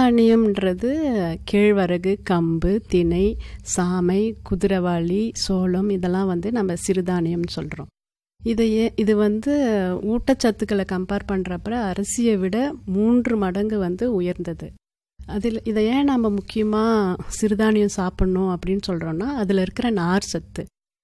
சிறுதானியம்ன்றது கேழ்வரகு கம்பு திணை சாமை குதிரவாளி சோளம் இதெல்லாம் வந்து நம்ம சிறுதானியம்னு சொல்கிறோம் இதையே இது வந்து ஊட்டச்சத்துக்களை கம்பேர் பண்ணுறப்ப அரிசியை விட மூன்று மடங்கு வந்து உயர்ந்தது அதில் இதை ஏன் நம்ம முக்கியமாக சிறுதானியம் சாப்பிட்ணும் அப்படின்னு சொல்கிறோன்னா அதில் இருக்கிற நார் சத்து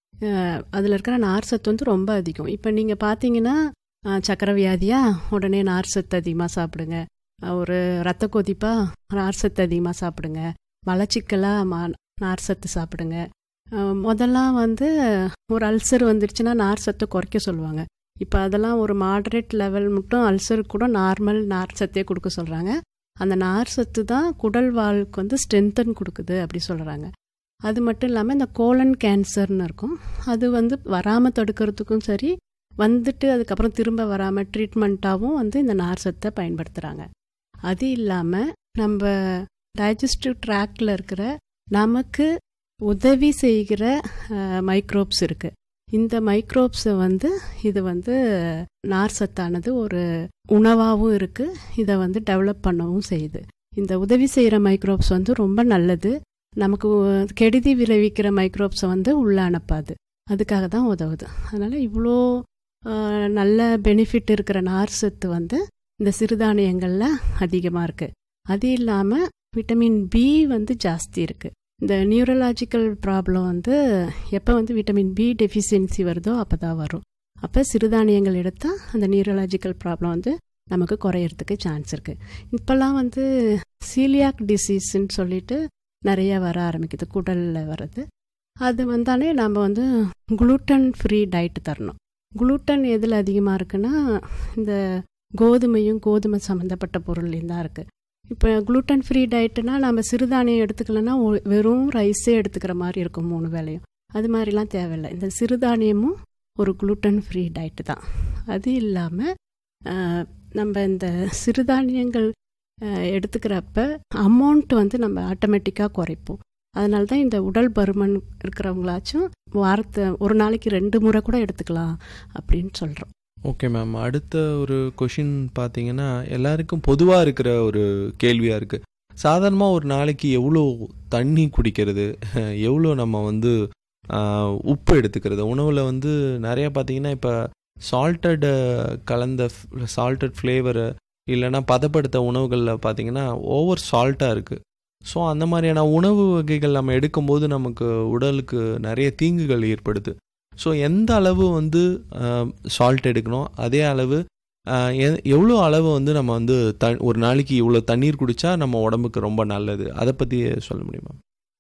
அதில் இருக்கிற நார் சத்து வந்து ரொம்ப அதிகம் இப்போ நீங்கள் பார்த்தீங்கன்னா சக்கரை வியாதியா உடனே நார் சத்து அதிகமாக சாப்பிடுங்க ஒரு ரத்த கொதிப்பா நார் சத்து அதிகமாக சாப்பிடுங்க மலச்சிக்கலாக மா நார் சத்து சாப்பிடுங்க முதல்லாம் வந்து ஒரு அல்சர் வந்துடுச்சுன்னா நார் சத்தை குறைக்க சொல்லுவாங்க இப்போ அதெல்லாம் ஒரு மாடரேட் லெவல் மட்டும் அல்சருக்கு கூட நார்மல் நார் சத்தே கொடுக்க சொல்கிறாங்க அந்த நார் சத்து தான் குடல் வாழ்க்கு வந்து ஸ்ட்ரென்தன் கொடுக்குது அப்படி சொல்கிறாங்க அது மட்டும் இல்லாமல் இந்த கோலன் கேன்சர்னு இருக்கும் அது வந்து வராமல் தடுக்கிறதுக்கும் சரி வந்துட்டு அதுக்கப்புறம் திரும்ப வராமல் ட்ரீட்மெண்ட்டாகவும் வந்து இந்த நார் சத்தை பயன்படுத்துகிறாங்க அது இல்லாமல் நம்ம டைஜஸ்டிவ் ட்ராக்டில் இருக்கிற நமக்கு உதவி செய்கிற மைக்ரோப்ஸ் இருக்குது இந்த மைக்ரோப்ஸை வந்து இது வந்து நார் சத்தானது ஒரு உணவாகவும் இருக்குது இதை வந்து டெவலப் பண்ணவும் செய்யுது இந்த உதவி செய்கிற மைக்ரோப்ஸ் வந்து ரொம்ப நல்லது நமக்கு கெடுதி விளைவிக்கிற மைக்ரோப்ஸை வந்து உள்ள அனுப்பாது அதுக்காக தான் உதவுது அதனால் இவ்வளோ நல்ல பெனிஃபிட் இருக்கிற நார் சத்து வந்து இந்த சிறுதானியங்களில் அதிகமாக இருக்குது அது இல்லாமல் விட்டமின் பி வந்து ஜாஸ்தி இருக்குது இந்த நியூரலாஜிக்கல் ப்ராப்ளம் வந்து எப்போ வந்து விட்டமின் பி டெஃபிஷியன்சி வருதோ அப்போ தான் வரும் அப்போ சிறுதானியங்கள் எடுத்தால் அந்த நியூரலாஜிக்கல் ப்ராப்ளம் வந்து நமக்கு குறையறதுக்கு சான்ஸ் இருக்குது இப்போல்லாம் வந்து சீலியாக் டிசீஸ்ன்னு சொல்லிட்டு நிறைய வர ஆரம்பிக்குது குடலில் வர்றது அது வந்தாலே நம்ம வந்து குளூட்டன் ஃப்ரீ டயட் தரணும் குளூட்டன் எதில் அதிகமாக இருக்குன்னா இந்த கோதுமையும் கோதுமை சம்மந்தப்பட்ட பொருள்லையும் தான் இருக்குது இப்போ குளூட்டன் ஃப்ரீ டயட்டுனா நம்ம சிறுதானியம் எடுத்துக்கலன்னா வெறும் ரைஸே எடுத்துக்கிற மாதிரி இருக்கும் மூணு வேலையும் அது மாதிரிலாம் தேவையில்லை இந்த சிறுதானியமும் ஒரு குளூட்டன் ஃப்ரீ டயட்டு தான் அது இல்லாமல் நம்ம இந்த சிறுதானியங்கள் எடுத்துக்கிறப்ப அமௌண்ட் வந்து நம்ம ஆட்டோமேட்டிக்காக குறைப்போம் அதனால தான் இந்த உடல் பருமன் இருக்கிறவங்களாச்சும் வாரத்தை ஒரு நாளைக்கு ரெண்டு முறை கூட எடுத்துக்கலாம் அப்படின்னு சொல்கிறோம் ஓகே மேம் அடுத்த ஒரு கொஷின் பார்த்தீங்கன்னா எல்லாருக்கும் பொதுவாக இருக்கிற ஒரு கேள்வியாக இருக்குது சாதாரணமாக ஒரு நாளைக்கு எவ்வளோ தண்ணி குடிக்கிறது எவ்வளோ நம்ம வந்து உப்பு எடுத்துக்கிறது உணவில் வந்து நிறையா பார்த்தீங்கன்னா இப்போ சால்ட்டட் கலந்த சால்ட்டட் ஃப்ளேவரு இல்லைனா பதப்படுத்த உணவுகளில் பார்த்தீங்கன்னா ஓவர் சால்ட்டாக இருக்குது ஸோ அந்த மாதிரியான உணவு வகைகள் நம்ம எடுக்கும்போது நமக்கு உடலுக்கு நிறைய தீங்குகள் ஏற்படுது ஸோ எந்த அளவு வந்து சால்ட் எடுக்கணும் அதே அளவு எவ்வளோ அளவு வந்து நம்ம வந்து த ஒரு நாளைக்கு இவ்வளோ தண்ணீர் குடித்தா நம்ம உடம்புக்கு ரொம்ப நல்லது அதை பற்றி சொல்ல முடியுமா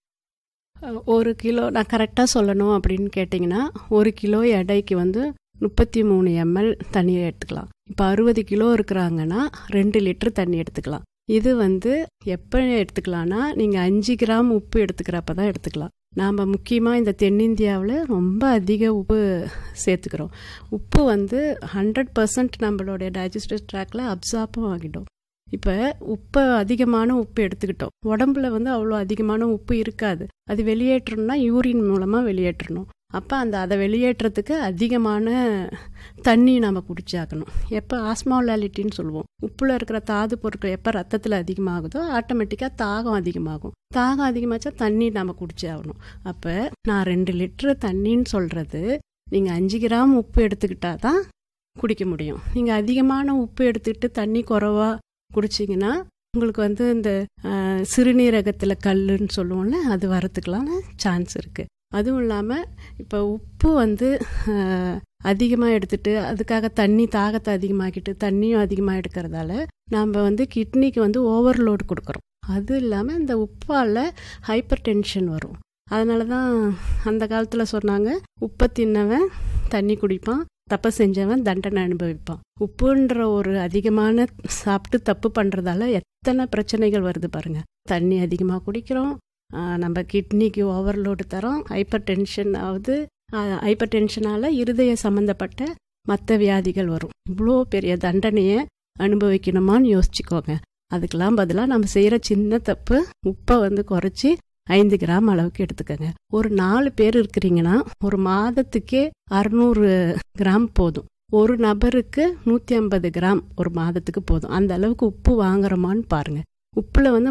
ஒரு கிலோ நான் கரெக்டாக சொல்லணும் அப்படின்னு கேட்டிங்கன்னா ஒரு கிலோ எடைக்கு வந்து முப்பத்தி மூணு எம்எல் தண்ணி எடுத்துக்கலாம் இப்போ அறுபது கிலோ இருக்கிறாங்கன்னா ரெண்டு லிட்டர் தண்ணி எடுத்துக்கலாம் இது வந்து எப்போ எடுத்துக்கலாம்னா நீங்கள் அஞ்சு கிராம் உப்பு எடுத்துக்கிறப்ப தான் எடுத்துக்கலாம் நாம் முக்கியமாக இந்த தென்னிந்தியாவில் ரொம்ப அதிக உப்பு சேர்த்துக்கிறோம் உப்பு வந்து ஹண்ட்ரட் பர்சன்ட் நம்மளுடைய டைஜஸ்டிவ் ட்ராக்ல அப்சார்பும் ஆகிடும் இப்போ உப்பை அதிகமான உப்பு எடுத்துக்கிட்டோம் உடம்புல வந்து அவ்வளோ அதிகமான உப்பு இருக்காது அது வெளியேற்றணும்னா யூரின் மூலமாக வெளியேற்றணும் அப்போ அந்த அதை வெளியேற்றத்துக்கு அதிகமான தண்ணி நம்ம குடிச்சாக்கணும் எப்போ ஆஸ்மாலாலிட்டின்னு சொல்லுவோம் உப்பில் இருக்கிற தாது பொருட்கள் எப்போ ரத்தத்தில் அதிகமாகுதோ ஆட்டோமேட்டிக்காக தாகம் அதிகமாகும் தாகம் அதிகமாச்சா தண்ணி நம்ம குடிச்சாகணும் அப்போ நான் ரெண்டு லிட்டரு தண்ணின்னு சொல்கிறது நீங்கள் அஞ்சு கிராம் உப்பு எடுத்துக்கிட்டா தான் குடிக்க முடியும் நீங்கள் அதிகமான உப்பு எடுத்துக்கிட்டு தண்ணி குறவா குடிச்சிங்கன்னா உங்களுக்கு வந்து இந்த சிறுநீரகத்தில் கல்லுன்னு சொல்லுவோம்ல அது வரத்துக்கெல்லாம் சான்ஸ் இருக்குது அதுவும் இல்லாமல் இப்போ உப்பு வந்து அதிகமாக எடுத்துட்டு அதுக்காக தண்ணி தாகத்தை அதிகமாக்கிட்டு தண்ணியும் அதிகமாக எடுக்கிறதால நாம் வந்து கிட்னிக்கு வந்து ஓவர்லோடு கொடுக்குறோம் அது இல்லாமல் இந்த உப்பால் ஹைப்பர் டென்ஷன் வரும் அதனால தான் அந்த காலத்தில் சொன்னாங்க உப்பை தின்னவன் தண்ணி குடிப்பான் தப்பை செஞ்சவன் தண்டனை அனுபவிப்பான் உப்புன்ற ஒரு அதிகமான சாப்பிட்டு தப்பு பண்ணுறதால எத்தனை பிரச்சனைகள் வருது பாருங்க தண்ணி அதிகமாக குடிக்கிறோம் நம்ம கிட்னிக்கு ஓவர்லோடு தரோம் ஹைப்பர் டென்ஷன் ஆகுது ஹைப்பர் டென்ஷனால் இருதய சம்மந்தப்பட்ட மற்ற வியாதிகள் வரும் இவ்வளோ பெரிய தண்டனையை அனுபவிக்கணுமான்னு யோசிச்சுக்கோங்க அதுக்கெல்லாம் பதிலாக நம்ம செய்கிற சின்ன தப்பு உப்பை வந்து குறைச்சி ஐந்து கிராம் அளவுக்கு எடுத்துக்கோங்க ஒரு நாலு பேர் இருக்கிறீங்கன்னா ஒரு மாதத்துக்கே அறுநூறு கிராம் போதும் ஒரு நபருக்கு நூற்றி ஐம்பது கிராம் ஒரு மாதத்துக்கு போதும் அந்த அளவுக்கு உப்பு வாங்குறோமான்னு பாருங்க உப்புல வந்து